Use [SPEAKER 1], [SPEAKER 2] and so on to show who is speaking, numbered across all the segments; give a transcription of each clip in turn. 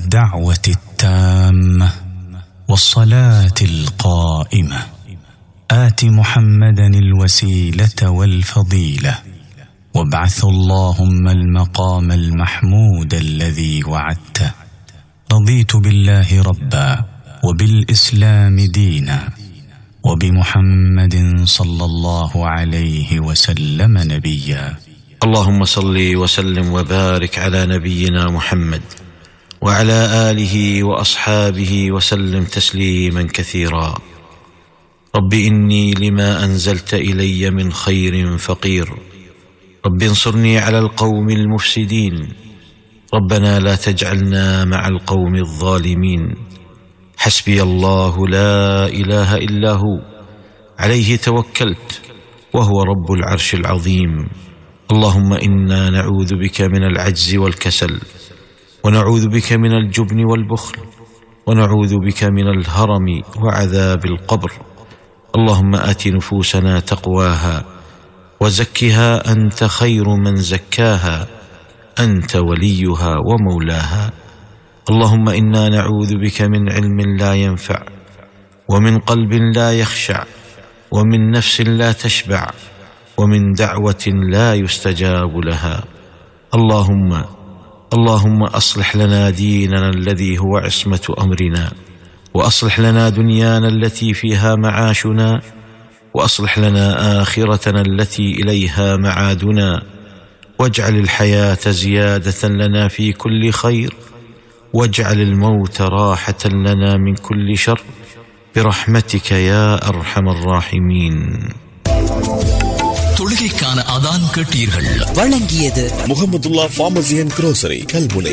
[SPEAKER 1] الدعوه التامه والصلاه القائمه ات محمدا الوسيله والفضيله وابعث اللهم المقام المحمود الذي وعدته رضيت بالله ربا وبالاسلام دينا وبمحمد صلى الله عليه وسلم نبيا
[SPEAKER 2] اللهم صل وسلم وبارك على نبينا محمد وعلى اله واصحابه وسلم تسليما كثيرا رب اني لما انزلت الي من خير فقير رب انصرني على القوم المفسدين ربنا لا تجعلنا مع القوم الظالمين حسبي الله لا اله الا هو عليه توكلت وهو رب العرش العظيم اللهم انا نعوذ بك من العجز والكسل ونعوذ بك من الجبن والبخل ونعوذ بك من الهرم وعذاب القبر اللهم ات نفوسنا تقواها وزكها انت خير من زكاها انت وليها ومولاها اللهم انا نعوذ بك من علم لا ينفع ومن قلب لا يخشع ومن نفس لا تشبع ومن دعوه لا يستجاب لها اللهم اللهم اصلح لنا ديننا الذي هو عصمه امرنا واصلح لنا دنيانا التي فيها معاشنا واصلح لنا اخرتنا التي اليها معادنا واجعل الحياه زياده لنا في كل خير واجعل الموت راحه لنا من كل شر برحمتك يا ارحم الراحمين
[SPEAKER 3] தொழுகைக்கான அதான் கேட்டீர்கள்
[SPEAKER 4] வழங்கியது
[SPEAKER 5] Mohamadullah pharmacy and grocery Kalmunai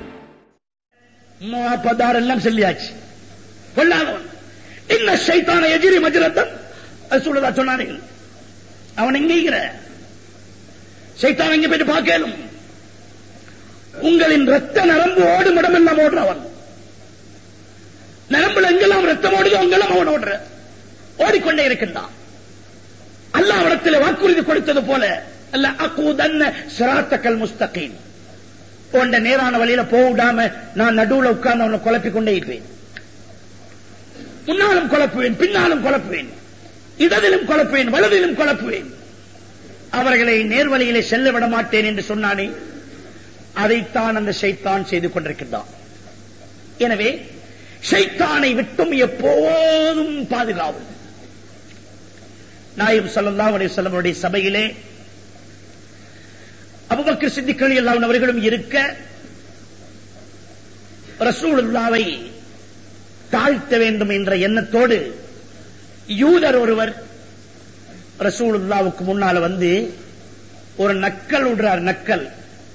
[SPEAKER 6] பதார் எல்லாம் சொல்லியாச்சு கொள்ளாதவன் இன்ன சைத்தான எதிரி மஜரத்தன் அது சொல்லுதா சொன்னார்கள் அவன் எங்கிற சைத்தான் எங்க போயிட்டு பார்க்கலும் உங்களின் ரத்த நரம்பு ஓடும் இடமெல்லாம் ஓடுறவன் நரம்புல எங்கெல்லாம் ரத்தம் ஓடுதோ அங்கெல்லாம் அவன் ஓடுற ஓடிக்கொண்டே இருக்கின்றான் அல்லாஹ் இடத்துல வாக்குறுதி கொடுத்தது போல அல்ல அக்கூதன்ன சிராத்தக்கல் முஸ்தகீம் உண்ட நேரான வழியில போடாம நான் நடுவுல உட்கார்ந்து அவனை குழப்பிக் கொண்டே இருப்பேன் முன்னாலும் குழப்புவேன் பின்னாலும் குழப்புவேன் இடதிலும் குழப்புவேன் வலதிலும் குழப்புவேன் அவர்களை நேர்வழியிலே செல்ல விட மாட்டேன் என்று சொன்னானே அதைத்தான் அந்த ஷைத்தான் செய்து கொண்டிருக்கின்றான் எனவே ஷைத்தானை விட்டும் எப்போதும் பாதுகாவும் நாயம் ஸல்லல்லாஹு அலைஹி வஸல்லமுடைய சபையிலே அபூபக்கர் சித்திக் ரலியல்லாஹு அவர்களும் இருக்க ரசூலுல்லாவை தாழ்த்த வேண்டும் என்ற எண்ணத்தோடு யூதர் ஒருவர் ரசூலுல்லாவுக்கு முன்னால வந்து ஒரு நக்கல் விடுறார் நக்கல்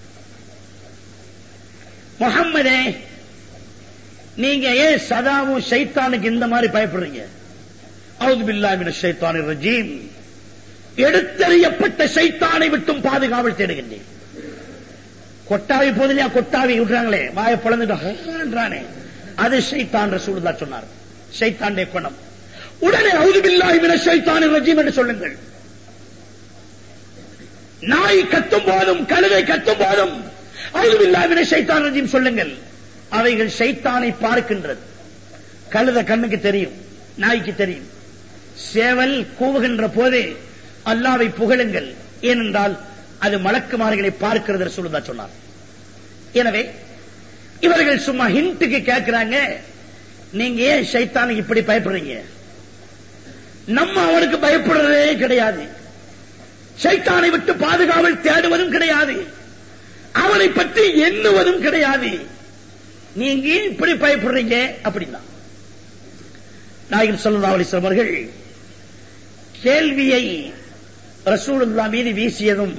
[SPEAKER 6] முகம்மதே நீங்க ஏன் சதாவும் ஷைத்தானுக்கு இந்த மாதிரி பயப்படுறீங்க அவுது பில்லாமின ஷைத்தானி ரஜீம் எடுத்தறியப்பட்ட ஷைத்தானை விட்டும் பாதுகாவல் தேடுகின்றேன் கொட்டாவி போதிலையா கொட்டாவி விடுறாங்களே வாய பிளந்துட்டானே அது ஷைத்தான் ரசூலுல்லா சொன்னார் ஷைத்தாண்டே குணம் உடனே அவுது பில்லாமின ஷைத்தானி ரஜீம் என்று சொல்லுங்கள் நாய் கத்தும் போதும் கழுதை கத்தும் போதும் அவுது பில்லாமின ஷைத்தான் ரஜீம் சொல்லுங்கள் அவைகள் ஷைத்தானை பார்க்கின்றது கழுத கண்ணுக்கு தெரியும் நாய்க்கு தெரியும் சேவல் கூவுகின்ற போதே அல்லாவை புகழுங்கள் ஏனென்றால் அது மலக்குமார்களை பார்க்கிறது சொல்லுதா சொன்னார் எனவே இவர்கள் சும்மா ஹிண்ட்டுக்கு கேட்கிறாங்க நீங்க ஏன் ஷைத்தானுக்கு இப்படி பயப்படுறீங்க நம்ம அவனுக்கு பயப்படுறதே கிடையாது ஷைத்தானை விட்டு பாதுகாவல் தேடுவதும் கிடையாது அவனை பற்றி எண்ணுவதும் கிடையாது நீங்க ஏன் இப்படி பயப்படுறீங்க அப்படின்னா நாயகன் சல்லா அலிஸ்லாம் அவர்கள் கேள்வியை ரசூலுல்லா மீது வீசியதும்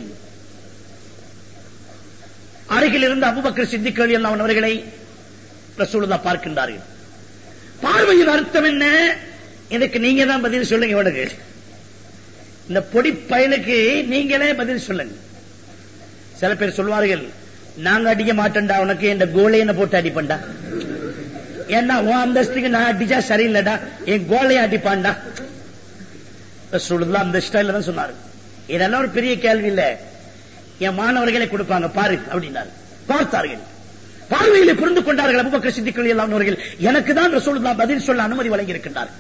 [SPEAKER 6] அருகில் இருந்த அபுபக்கர் சித்திக் எல்லாம் அவர்களை ரசூலுல்லா பார்க்கின்றார்கள் பார்வையின் அர்த்தம் என்ன இதுக்கு நீங்க தான் பதில் சொல்லுங்க இவனுக்கு இந்த பொடி பயலுக்கு நீங்களே பதில் சொல்லுங்க சில பேர் சொல்வார்கள் நாங்க அடிக்க மாட்டேன்டா உனக்கு இந்த கோலையனை போட்டு அடிப்பண்டா ஏன்னா உன் அந்தஸ்துக்கு நான் அடிச்சா சரியில்லைடா என் கோலையை அடிப்பான்டா ரசூலுல்லாஹ் அந்த ஸ்டைல தான் சொன்னாரு இதெல்லாம் ஒரு பெரிய கேள்வி இல்ல என் மாணவர்களை கொடுப்பாங்க பாரு அப்படின்னாரு பார்த்தார்கள் பார்வையிலே புரிந்து கொண்டார்கள் அபுபக்கர் சித்திகள் எல்லாம் அவர்கள் எனக்கு தான் ரசூலுல்லாஹ் பதில் சொல்ல அனுமதி வழங்கி இருக்கின்றார்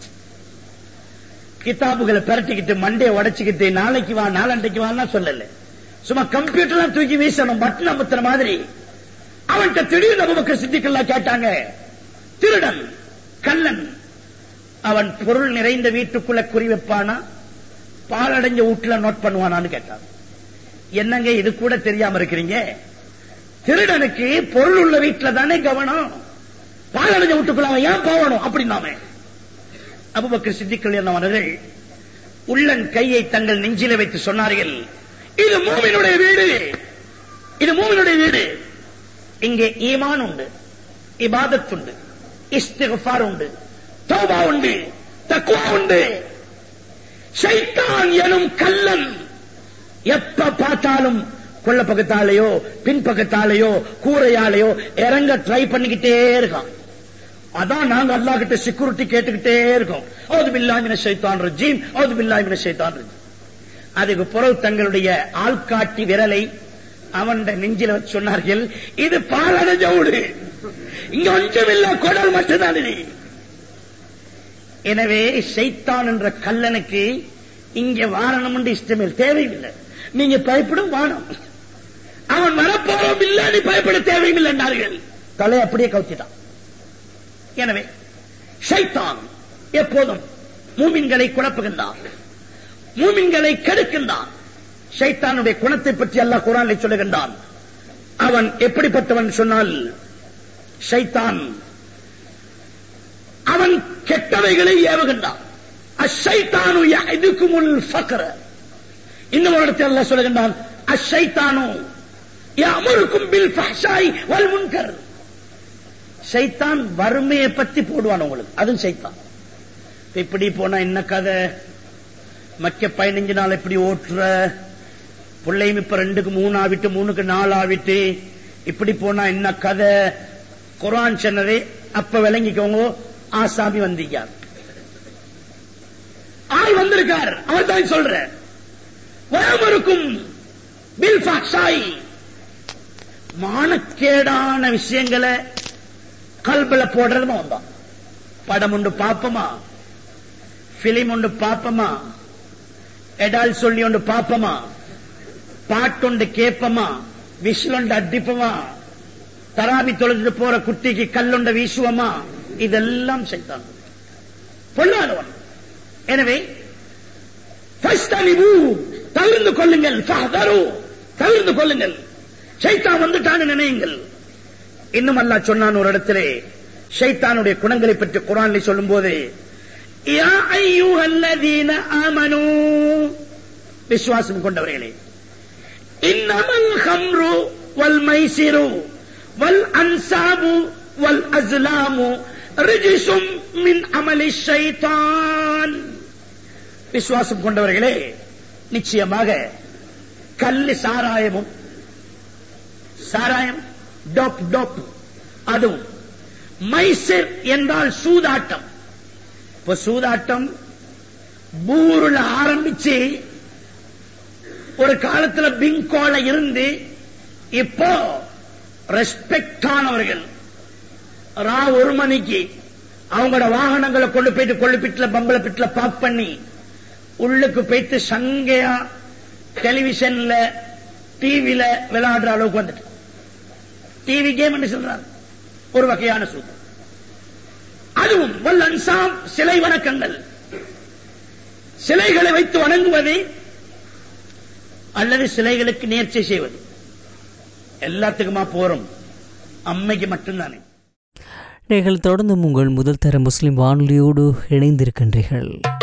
[SPEAKER 6] கிதாபுகளை பிரட்டிக்கிட்டு மண்டையை உடைச்சுக்கிட்டு நாளைக்கு வா நாளண்டைக்கு வான்னா சொல்லல சும்மா கம்ப்யூட்டர்லாம் தூக்கி வீசணும் பட்டன் அமுத்துற மாதிரி அவன்கிட்ட திடீர்னு அபுபக்கர் சித்திகள்லாம் கேட்டாங்க திருடன் கள்ளன் அவன் பொருள் நிறைந்த வீட்டுக்குள்ள குறி வைப்பானா பாலடைஞ்ச வீட்டுல நோட் பண்ணுவானான்னு கேட்டான் என்னங்க இது கூட தெரியாம இருக்கிறீங்க திருடனுக்கு பொருள் உள்ள வீட்டுல தானே கவனம் பாலடைஞ்ச வீட்டுக்குள்ள அவன் ஏன் போகணும் அப்படின்னாமே அபுபக்கர் சித்திக்கள் என்னவர்கள் உள்ளன் கையை தங்கள் நெஞ்சில வைத்து சொன்னார்கள் இது மூமினுடைய வீடு இது மூமினுடைய வீடு இங்கே ஈமான் உண்டு இபாதத் உண்டு இஸ்திகஃபார் உண்டு தௌபா உண்டு தக்வா உண்டு ஷைத்தான் எனும் கல்லன் எப்ப பார்த்தாலும் கொள்ள பக்கத்தாலேயோ பின்பக்கத்தாலேயோ கூரையாலேயோ இறங்க ட்ரை பண்ணிக்கிட்டே இருக்கான் அதான் நாங்க அல்லாஹ் கிட்ட செக்யூரிட்டி கேட்டுக்கிட்டே இருக்கோம் அவது பில்லாமின சைத்தான் ரஜீம் அவது பில்லாமின சைத்தான் ரஜீம் அதுக்கு பிறகு தங்களுடைய ஆள்காட்டி விரலை அவன் நெஞ்சில வச்சு சொன்னார்கள் இது பாலடைஞ்ச வீடு இங்க ஒன்றமில்ல குடல் மட்டும்தான் இது எனவே சைத்தான் என்ற கல்லனுக்கு இங்க வாரணம் என்று இஷ்டமே தேவையில்லை நீங்க பயப்படும் வானம் அவன் வரப்போறோம் இல்ல நீ பயப்பட தேவையில்லை என்றார்கள் தலை அப்படியே கவுத்திட்டான் எனவே ஷைத்தான் எப்போதும் மூமின்களை குழப்புகின்றான் மூமின்களை கெடுக்கின்றான் ஷைத்தானுடைய குணத்தை பற்றி அல்லாஹ் குரானில் சொல்லுகின்றான் அவன் எப்படிப்பட்டவன் சொன்னால் ஷைத்தான் அவன் கெட்டவைகளை ஏவுகின்றான் அஷைத்தானு இதுக்குமுல் ஃபக்ர இன்னும் ஒரு இடத்தில் அல்லாஹ் சொல்லுகின்றான் அஷைத்தானு அமருக்கும் பில் ஃபஹ்ஷாய் வல் முன்கர் சைத்தான் வறுமையை பத்தி போடுவான் உங்களுக்கு அதுவும் சைத்தான் இப்படி போனா என்ன கதை மக்க பதினஞ்சு நாள் இப்படி ஓட்டுற பிள்ளையும் இப்ப ரெண்டுக்கு மூணு ஆவிட்டு மூணுக்கு நாலு ஆவிட்டு இப்படி போனா என்ன கதை குரான் சொன்னதே அப்ப விளங்கிக்கோங்க ஆசாமி வந்திருக்கார் ஆள் வந்திருக்கார் அவர் தான் சொல்ற வரமருக்கும் பில் ஃபாக்ஷாய் மானக்கேடான விஷயங்களை கல்பல போடுறது வந்தான் படம் உண்டு பாப்பமா பிலிம் உண்டு பாப்பமா எடால் சொல்லி உண்டு பாப்பமா பாட்டுண்டு கேப்பமா விசிலுண்டு அடிப்பமா தராபி தொழுது போற குட்டிக்கு கல்லுண்ட வீசுவமா இதெல்லாம் செய்தான் பொல்லாதவன் எனவே ஃபஸ்தனிபு, தவிர்ந்து கொள்ளுங்கள் ஃபஹதரு, தவிர்ந்து கொள்ளுங்கள் சைத்தான் வந்துட்டான்னு நினையுங்கள் இன்னும் அல்லாஹ் சொன்னான் ஒரு இடத்திலே ஷைத்தானுடைய குணங்களை பற்றி குரானில் சொல்லும் போது யா அய்யுஹல்லதீன ஆமனூ விசுவாசம் கொண்டவர்களே இன்னமல் ஹம்ரு வல் மைசிரு வல் அன்சாபு வல் அஸ்லாமு ரிஜிசும் மின் அமலி ஷைத்தான் விசுவாசம் கொண்டவர்களே நிச்சயமாக கல்லு சாராயமும் சாராயம் டோப் டோப் அதுவும் மைசர் என்றால் சூதாட்டம் இப்ப சூதாட்டம் பூருல ஆரம்பிச்சு ஒரு காலத்துல பிங்கோல இருந்து இப்போ ரெஸ்பெக்ட் ஆனவர்கள் ரா ஒரு மணிக்கு அவங்களோட வாகனங்களை கொண்டு போயிட்டு கொள்ளுப்பிட்டுல பம்பள பிட்டுல பாப் பண்ணி உள்ளுக்கு போயிட்டு சங்கையா டெலிவிஷன்ல டிவில விளையாடுற அளவுக்கு வந்துட்டு டிவி கேம் என்று சொல்றார் ஒரு வகையான சூது அதுவும் வல்லன்சாம் சிலை வணக்கங்கள் சிலைகளை வைத்து வணங்குவது அல்லது சிலைகளுக்கு நேர்ச்சை செய்வது எல்லாத்துக்குமா போறோம் அம்மைக்கு மட்டும்தானே
[SPEAKER 4] நீங்கள் தொடர்ந்து உங்கள் முதல் தர முஸ்லிம் வானொலியோடு இணைந்திருக்கின்றீர்கள்